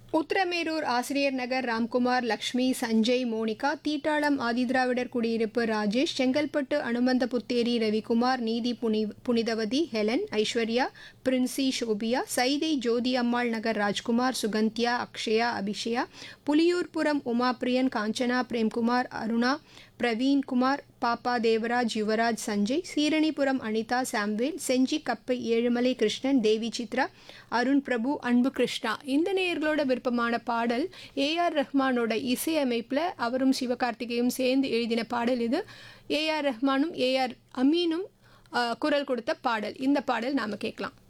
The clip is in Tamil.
உத்திரமேரூர் ஆசிரியர் நகர் ராம்குமார் லக்ஷ்மி சஞ்சய் மோனிகா தீட்டாளம் ஆதிதிராவிடர் குடியிருப்பு ராஜேஷ் செங்கல்பட்டு அனுமந்த புத்தேரி ரவிக்குமார் நீதி புனி புனிதவதி ஹெலன் ஐஸ்வர்யா பிரின்சி ஷோபியா சைதை ஜோதி அம்மாள் நகர் ராஜ்குமார் சுகந்தியா அக்ஷயா அபிஷயா புலியூர்புரம் உமாபிரியன் காஞ்சனா பிரேம்குமார் அருணா பிரவீன் குமார் பாப்பா தேவராஜ் யுவராஜ் சஞ்சய் சீரணிபுரம் அனிதா சாம்வேல் செஞ்சி கப்பை ஏழுமலை கிருஷ்ணன் தேவி சித்ரா அருண் பிரபு அன்பு கிருஷ்ணா இந்த நேயர்களோட விருப்பமான பாடல் ஏஆர் ரஹ்மானோட இசையமைப்பில் அவரும் சிவகார்த்திகேயும் சேர்ந்து எழுதின பாடல் இது ஏஆர் ரஹ்மானும் ஏஆர் அமீனும் ஆ, குரல் கொடுத்த பாடல் இந்த பாடல் நாம் கேட்கலாம்